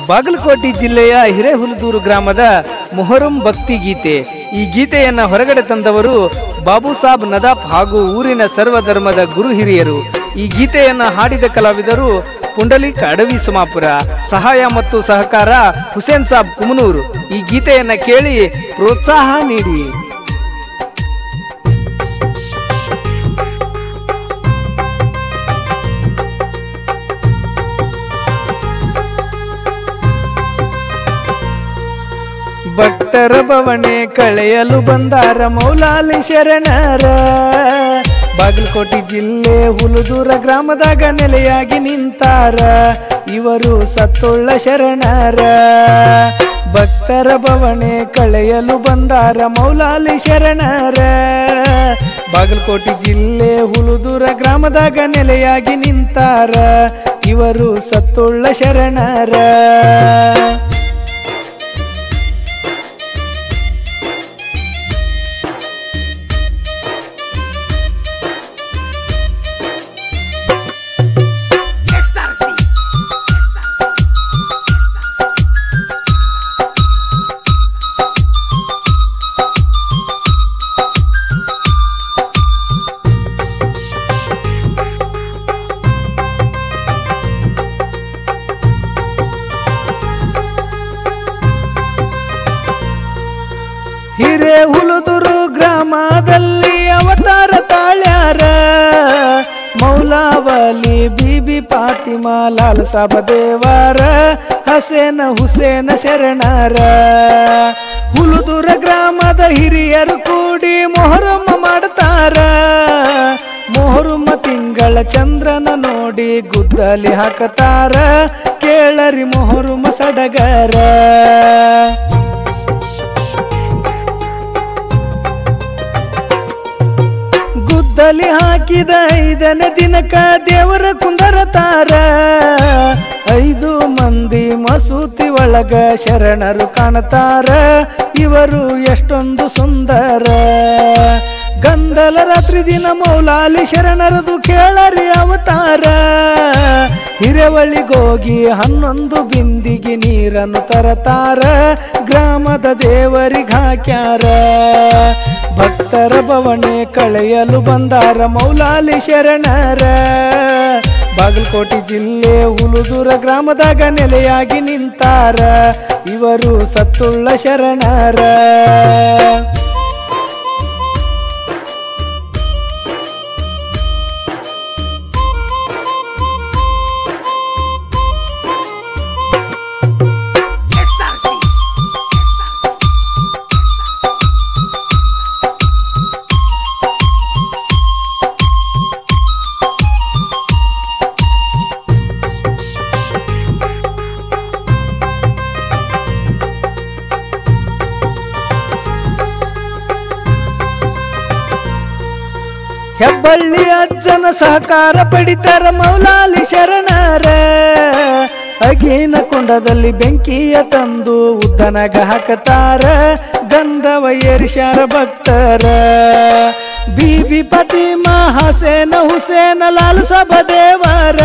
ಬಾಗಲಕೋಟೆ ಜಿಲ್ಲೆಯ ಹಿರೇಹುಲದೂರು ಗ್ರಾಮದ ಮೊಹರಂ ಭಕ್ತಿ ಗೀತೆ ಈ ಗೀತೆಯನ್ನ ಹೊರಗಡೆ ತಂದವರು ಬಾಬು ಸಾಬ್ ನದಾಫ್ ಹಾಗೂ ಊರಿನ ಸರ್ವಧರ್ಮದ ಗುರು ಹಿರಿಯರು ಈ ಗೀತೆಯನ್ನ ಹಾಡಿದ ಕಲಾವಿದರು ಪುಂಡಲಿಕ್ ಅಡವಿ ಸಮಾಪುರ ಸಹಾಯ ಮತ್ತು ಸಹಕಾರ ಹುಸೇನ್ ಸಾಬ್ ಕುಮನೂರು ಈ ಗೀತೆಯನ್ನ ಕೇಳಿ ಪ್ರೋತ್ಸಾಹ ನೀಡಿ ಭಕ್ತರ ಬವಣೆ ಕಳೆಯಲು ಬಂದಾರ ಮೌಲಾಲಿ ಶರಣರ ಬಾಗಲಕೋಟೆ ಜಿಲ್ಲೆ ಹುಲುದೂರ ಗ್ರಾಮದಾಗ ನೆಲೆಯಾಗಿ ನಿಂತಾರ ಇವರು ಸತ್ತುಳ್ಳ ಶರಣರ ಭಕ್ತರ ಬವಣೆ ಕಳೆಯಲು ಬಂದಾರ ಮೌಲಾಲಿ ಶರಣರ ಬಾಗಲಕೋಟೆ ಜಿಲ್ಲೆ ಹುಲುದೂರ ಗ್ರಾಮದಾಗ ನೆಲೆಯಾಗಿ ನಿಂತಾರ ಇವರು ಸತ್ತುಳ್ಳ ಶರಣರ ಹಿರೇ ಹುಲುದುರು ಗ್ರಾಮದಲ್ಲಿ ಅವತಾರ ತಾಳ್ಯಾರ ಮೌಲಾವಲಿ ಬಿಬಿ ಫಾತಿಮಾ ಲಾಲ್ ಸಾಬ ದೇವರ ಹಸೇನ ಹುಸೇನ ಶರಣರ ಹುಲುದುರ ಗ್ರಾಮದ ಹಿರಿಯರು ಕೂಡಿ ಮೊಹರಮ್ಮ ಮಾಡ್ತಾರ ಮೊಹರಮ್ಮ ತಿಂಗಳ ಚಂದ್ರನ ನೋಡಿ ಗುದ್ದಲಿ ಹಾಕತಾರ ಕೇಳರಿ ಮೊಹರಮ್ಮ ಸಡಗರ ಗುದ್ದಲಿ ಹಾಕಿದ ಐದನೇ ದಿನಕ ದೇವರ ಕುಂದರತಾರ ಐದು ಮಂದಿ ಮಸೂತಿ ಒಳಗ ಶರಣರು ಕಾಣತಾರ ಇವರು ಎಷ್ಟೊಂದು ಸುಂದರ ಗಂಧಲ ರಾತ್ರಿ ದಿನ ಮೌಲಾಲಿ ಶರಣರದು ಕೇಳರಿ ಅವತಾರ ಹಿರೇವಳಿಗೋಗಿ ಹನ್ನೊಂದು ಬಿಂದಿಗೆ ನೀರನ್ನು ತರತಾರ ಗ್ರಾಮದ ದೇವರಿಗೆ ಹಾಕ್ಯಾರ ಭಕ್ತರ ಬವಣೆ ಕಳೆಯಲು ಬಂದಾರ ಮೌಲಾಲಿ ಶರಣರ ಬಾಗಲಕೋಟೆ ಜಿಲ್ಲೆ ಹುಲುದೂರ ಗ್ರಾಮದಾಗ ನೆಲೆಯಾಗಿ ನಿಂತಾರ ಇವರು ಸತ್ತುಳ್ಳ ಶರಣರ ಹೆಬ್ಬಳ್ಳಿ ಅಜ್ಜನ ಸಹಕಾರ ಪಡಿತಾರ ಮೌಲಾಲಿ ಶರಣರ ಅಗೇನ ಕೊಂಡದಲ್ಲಿ ಬೆಂಕಿಯ ತಂದು ಉದ್ದನಗ ಹಾಕತಾರ ಗಂಧವ ಏರಿಸ್ಯಾರ ಭಕ್ತರ ಬೀಬಿ ಫತಿಮಾ ಹಸೇನ ಹುಸೇನ ಲಾಲ್ ಸಭ ದೇವರ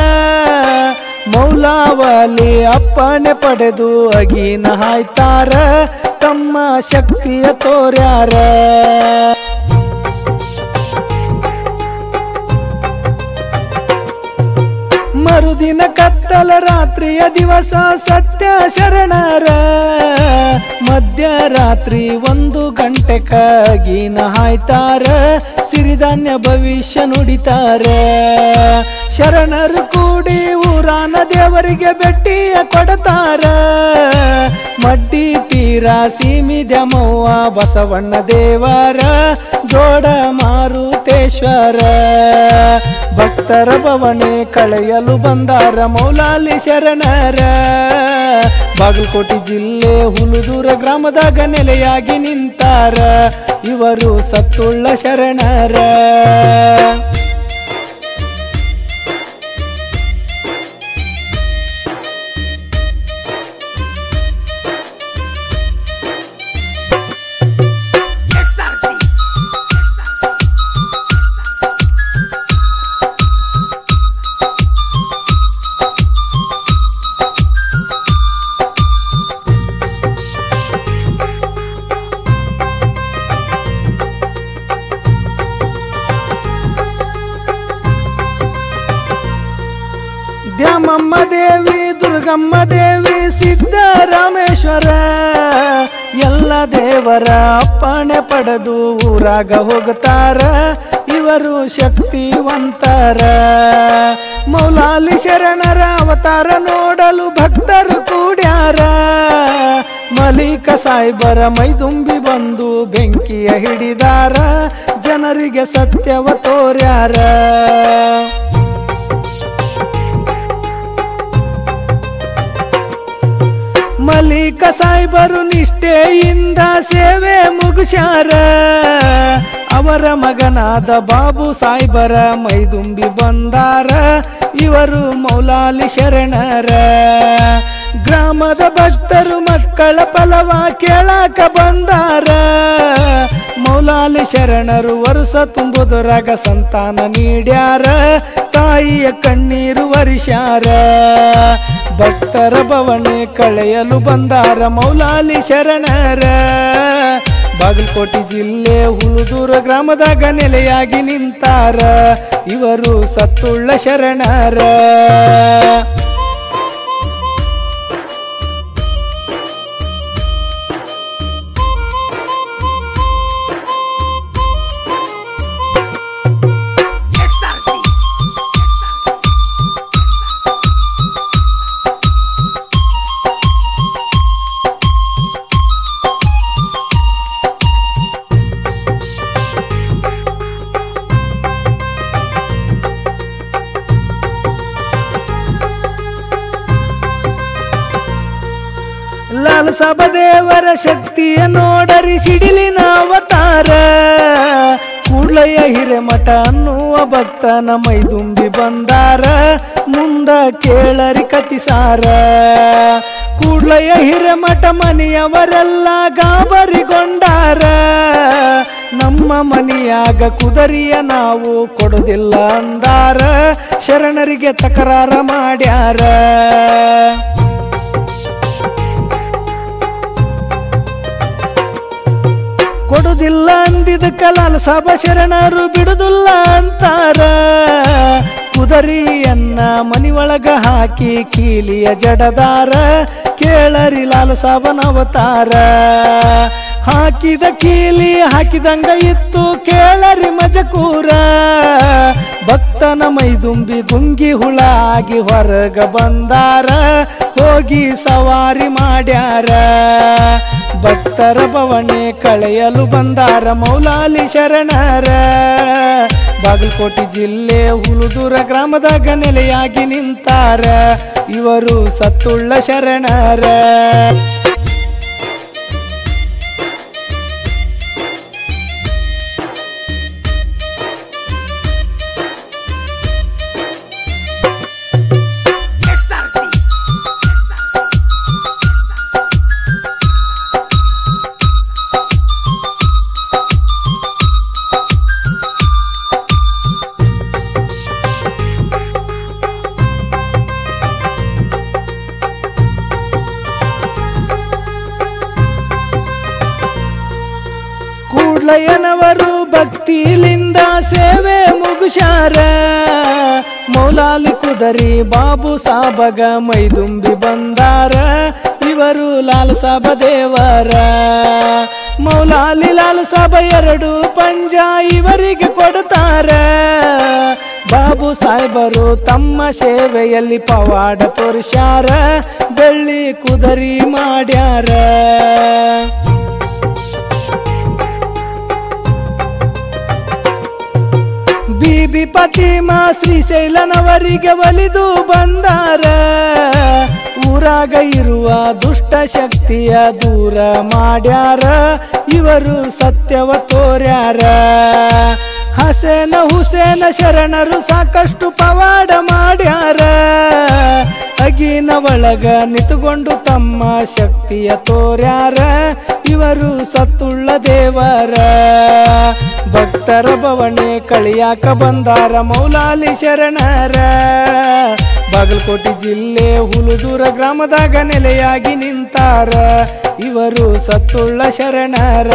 ಮೌಲಾವಲಿ ಅಪ್ಪಣೆ ಪಡೆದು ಅಗೀನ ಹಾಯ್ತಾರ ತಮ್ಮ ಶಕ್ತಿಯ ತೋರ್ಯಾರ ಮರುದಿನ ಕತ್ತಲ ರಾತ್ರಿಯ ದಿವಸ ಸತ್ಯ ಶರಣರ ಮಧ್ಯರಾತ್ರಿ ಒಂದು ಗಂಟೆ ಕಾಗಿನ ಹಾಯ್ತಾರ ಸಿರಿಧಾನ್ಯ ಭವಿಷ್ಯ ನುಡಿತಾರ ಶರಣರು ಕೂಡಿ ಊರಾನ ದೇವರಿಗೆ ಭೇಟಿಯ ಕೊಡತಾರ ಮಡ್ಡಿ ತೀರ ಸೀಮಿದ್ಯಮವ್ವ ಬಸವಣ್ಣ ದೇವರ ಜೋಡ ಮಾರುತೇಶ್ವರ ಭಕ್ತರ ಭವನೆ ಕಳೆಯಲು ಬಂದಾರ ಮೌಲಾಲಿ ಶರಣರ ಬಾಗಲಕೋಟೆ ಜಿಲ್ಲೆ ಹುಲುದೂರ ಗ್ರಾಮದಾಗ ನೆಲೆಯಾಗಿ ನಿಂತಾರ ಇವರು ಸತ್ತುಳ್ಳ ಶರಣರ ದ್ಯಾಮಮ್ಮ ದೇವಿ ದುರ್ಗಮ್ಮ ದೇವಿ ಸಿದ್ದರಾಮೇಶ್ವರ ಎಲ್ಲ ದೇವರ ಅಪ್ಪಣೆ ಪಡೆದು ಊರಾಗ ಹೋಗ್ತಾರ ಇವರು ಶಕ್ತಿವಂತರ ಮೌಲಾಲಿ ಶರಣರ ಅವತಾರ ನೋಡಲು ಭಕ್ತರು ಕೂಡ್ಯಾರ ಮಲಿಕ ಸಾಯ್ಬರ ಮೈದುಂಬಿ ಬಂದು ಬೆಂಕಿಯ ಹಿಡಿದಾರ ಜನರಿಗೆ ಸತ್ಯವ ತೋರ್ಯಾರ ಮಲಿಕ ಸಾಯ್ಬರು ನಿಷ್ಠೆಯಿಂದ ಸೇವೆ ಮುಗಿಸ್ಯಾರ ಅವರ ಮಗನಾದ ಬಾಬು ಸಾಯ್ಬರ ಮೈದುಂಬಿ ಬಂದಾರ ಇವರು ಮೌಲಾಲಿ ಶರಣರ ಗ್ರಾಮದ ಭಕ್ತರು ಮಕ್ಕಳ ಫಲವ ಕೇಳಾಕ ಬಂದಾರ ಮೌಲಾಲಿ ಶರಣರು ವರ್ಷ ತುಂಬುದರಾಗ ಸಂತಾನ ನೀಡ್ಯಾರ ತಾಯಿಯ ಕಣ್ಣೀರು ವರಿಸ್ಯಾರ ಭಕ್ತರ ಭವನೆ ಕಳೆಯಲು ಬಂದಾರ ಮೌಲಾಲಿ ಶರಣರ ಬಾಗಲಕೋಟೆ ಜಿಲ್ಲೆ ಹುಳುದೂರ ಗ್ರಾಮದಾಗ ನೆಲೆಯಾಗಿ ನಿಂತಾರ ಇವರು ಸತ್ತುಳ್ಳ ಶರಣರ ಲಾಲ್ ಸಭ ದೇವರ ಶಕ್ತಿಯ ನೋಡರಿ ಸಿಡಿಲಿನ ಅವತಾರ ಕೂಡ್ಲಯ್ಯ ಹಿರೇಮಠ ಅನ್ನುವ ಭಕ್ತನ ಮೈದುಂಬಿ ಬಂದಾರ ಮುಂದ ಕೇಳರಿ ಕತಿಸಾರ ಕೂಡ್ಲಯ್ಯ ಹಿರೇಮಠ ಮನೆಯವರೆಲ್ಲ ಗಾಬರಿಗೊಂಡಾರ ನಮ್ಮ ಮನೆಯಾಗ ಕುದರಿಯ ನಾವು ಕೊಡುದಿಲ್ಲ ಅಂದಾರ ಶರಣರಿಗೆ ತಕರಾರ ಮಾಡ್ಯಾರ ಕೊಡುದಿಲ್ಲ ಅಂದಿದ ಕಲಾಲ ಸಭ ಶರಣರು ಬಿಡುದಿಲ್ಲ ಅಂತಾರ ಕುದರಿಯನ್ನ ಮನಿಯೊಳಗ ಹಾಕಿ ಕೀಲಿಯ ಜಡದಾರ ಕೇಳರಿ ಲಾಲ ಸಾಬನ ಅವತಾರ ಹಾಕಿದ ಕೀಲಿ ಹಾಕಿದಂಗ ಇತ್ತು ಕೇಳರಿ ಮಜಕೂರ ಭಕ್ತನ ಮೈದುಂಬಿ ಗುಂಗಿ ಹುಳ ಆಗಿ ಹೊರಗ ಬಂದಾರ ಹೋಗಿ ಸವಾರಿ ಮಾಡ್ಯಾರ ಭಕ್ತರ ಭವನೆ ಕಳೆಯಲು ಬಂದಾರ ಮೌಲಾಲಿ ಶರಣರ ಬಾಗಲಕೋಟೆ ಜಿಲ್ಲೆ ಹುಳುದೂರ ಗ್ರಾಮದಾಗ ನೆಲೆಯಾಗಿ ನಿಂತಾರ ಇವರು ಸತ್ತುಳ್ಳ ಶರಣರ ಕೂಡ್ಲಯ್ಯನವರು ಭಕ್ತಿಲಿಂದ ಸೇವೆ ಮುಗುಶಾರ ಮೌಲಾಲಿ ಕುದರಿ ಬಾಬು ಸಾಬಗ ಮೈದುಂಬಿ ಬಂದಾರ ಇವರು ಲಾಲ್ ಸಾಬ ದೇವರ ಮೌಲಾಲಿ ಲಾಲ್ ಸಾಬ ಎರಡು ಪಂಜ ಇವರಿಗೆ ಕೊಡ್ತಾರ ಬಾಬು ಸಾಹೇಬರು ತಮ್ಮ ಸೇವೆಯಲ್ಲಿ ಪವಾಡ ತೋರಿಸ್ಯಾರ ಬೆಳ್ಳಿ ಕುದರಿ ಮಾಡ್ಯಾರ ಬೀಬಿ ಪತಿಮಾ ಶ್ರೀಶೈಲನವರಿಗೆ ಒಲಿದು ಬಂದಾರ ಊರಾಗ ಇರುವ ದುಷ್ಟ ಶಕ್ತಿಯ ದೂರ ಮಾಡ್ಯಾರ ಇವರು ಸತ್ಯವ ತೋರ್ಯಾರ ಹಸೇನ ಹುಸೇನ ಶರಣರು ಸಾಕಷ್ಟು ಪವಾಡ ಮಾಡ್ಯಾರ ಅಗಿನ ಒಳಗ ನಿಂತುಕೊಂಡು ತಮ್ಮ ಶಕ್ತಿಯ ತೋರ್ಯಾರ ಇವರು ಸತ್ತುಳ್ಳ ದೇವರ ಭಕ್ತರ ಭವನೆ ಕಳಿಯಾಕ ಬಂದಾರ ಮೌಲಾಲಿ ಶರಣರ ಬಾಗಲಕೋಟೆ ಜಿಲ್ಲೆ ಹುಲುದೂರ ಗ್ರಾಮದಾಗ ನೆಲೆಯಾಗಿ ನಿಂತಾರ ಇವರು ಸತ್ತುಳ್ಳ ಶರಣರ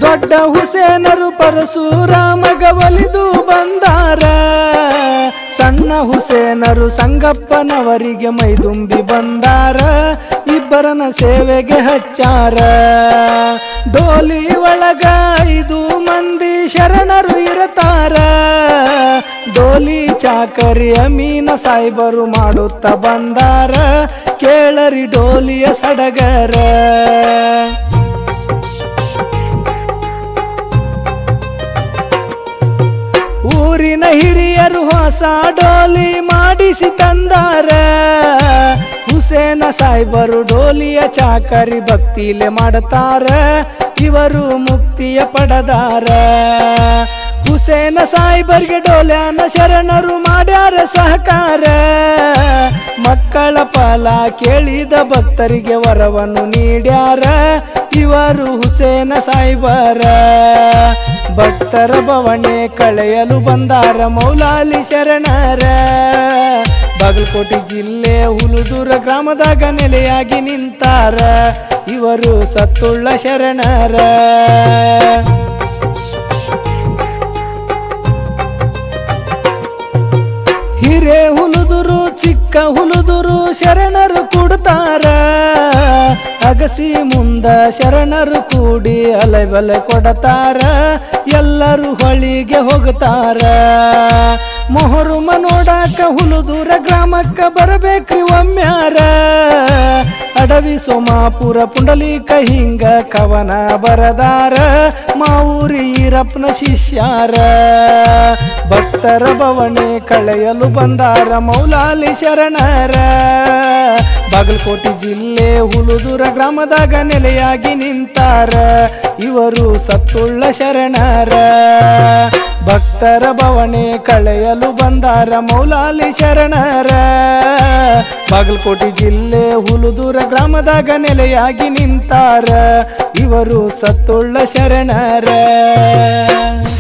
ದೊಡ್ಡ ಹುಸೇನರು ಪರಶುರಾಮಗ ಒಲಿದು ಬಂದಾರ ಸಣ್ಣ ಹುಸೇನರು ಸಂಗಪ್ಪನವರಿಗೆ ಮೈದುಂಬಿ ಬಂದಾರ ಇಬ್ಬರನ ಸೇವೆಗೆ ಹಚ್ಚಾರ ಡೋಲಿ ಒಳಗ ಐದು ಮಂದಿ ಶರಣರು ಇರತಾರ ಡೋಲಿ ಚಾಕರಿ ಅಮೀನ ಸಾಯ್ಬರು ಮಾಡುತ್ತ ಬಂದಾರ ಕೇಳರಿ ಡೋಲಿಯ ಸಡಗರ ಊರಿನ ಹಿರಿಯರು ಹೊಸ ಡೋಲಿ ಮಾಡಿಸಿ ತಂದಾರ ಹುಸೇನ ಸಾಯ್ಬರು ಡೋಲಿಯ ಚಾಕರಿ ಭಕ್ತಿಲೆ ಮಾಡತಾರ ಇವರು ಮುಕ್ತಿಯ ಪಡದಾರ ಹುಸೇನ ಸಾಯ್ಬರ್ಗೆ ಡೋಲ್ಯಾನ ಶರಣರು ಮಾಡ್ಯಾರ ಸಹಕಾರ ಮಕ್ಕಳ ಫಲ ಕೇಳಿದ ಭಕ್ತರಿಗೆ ವರವನ್ನು ನೀಡ್ಯಾರ ಇವರು ಹುಸೇನ ಸಾಯ್ಬರ ಭಕ್ತರ ಭವಣೆ ಕಳೆಯಲು ಬಂದಾರ ಮೌಲಾಲಿ ಶರಣರ ಬಾಗಲಕೋಟೆ ಜಿಲ್ಲೆ ಹುಲುದೂರ ಗ್ರಾಮದಾಗ ನೆಲೆಯಾಗಿ ನಿಂತಾರ ಇವರು ಸತ್ತುಳ್ಳ ಶರಣರ ಹಿರೇ ಹುಲುದುರು ಚಿಕ್ಕ ಹುಲುದುರು ಶರಣರು ಕೊಡ್ತಾರ ಅಗಸಿ ಮುಂದ ಶರಣರು ಕೂಡಿ ಅಲೆಬಲೆ ಕೊಡತಾರ ಎಲ್ಲರೂ ಹೊಳಿಗೆ ಹೋಗ್ತಾರ ಮೊಹರುಮ ನೋಡಾಕ ಹುಲುದೂರ ಗ್ರಾಮಕ್ಕ ಬರಬೇಕ್ರಿ ಒಮ್ಮ್ಯಾರ ಅಡವಿ ಸೋಮಾಪುರ ಪುಂಡಲೀಕ ಹಿಂಗ ಕವನ ಬರದಾರ ಮಾವೂರಿ ಈರಪ್ಪನ ಶಿಷ್ಯಾರ ಭಕ್ತರ ಭವಣೆ ಕಳೆಯಲು ಬಂದಾರ ಮೌಲಾಲಿ ಶರಣರ ಬಾಗಲಕೋಟೆ ಜಿಲ್ಲೆ ಹುಲುದೂರ ಗ್ರಾಮದಾಗ ನೆಲೆಯಾಗಿ ನಿಂತಾರ ಇವರು ಸತ್ತುಳ್ಳ ಶರಣರ ಭಕ್ತರ ಭವಣೆ ಕಳೆಯಲು ಬಂದಾರ ಮೌಲಾಲಿ ಶರಣರ ಬಾಗಲಕೋಟೆ ಜಿಲ್ಲೆ ಹುಲುದೂರ ಗ್ರಾಮದಾಗ ನೆಲೆಯಾಗಿ ನಿಂತಾರ ಇವರು ಸತ್ತುಳ್ಳ ಶರಣರ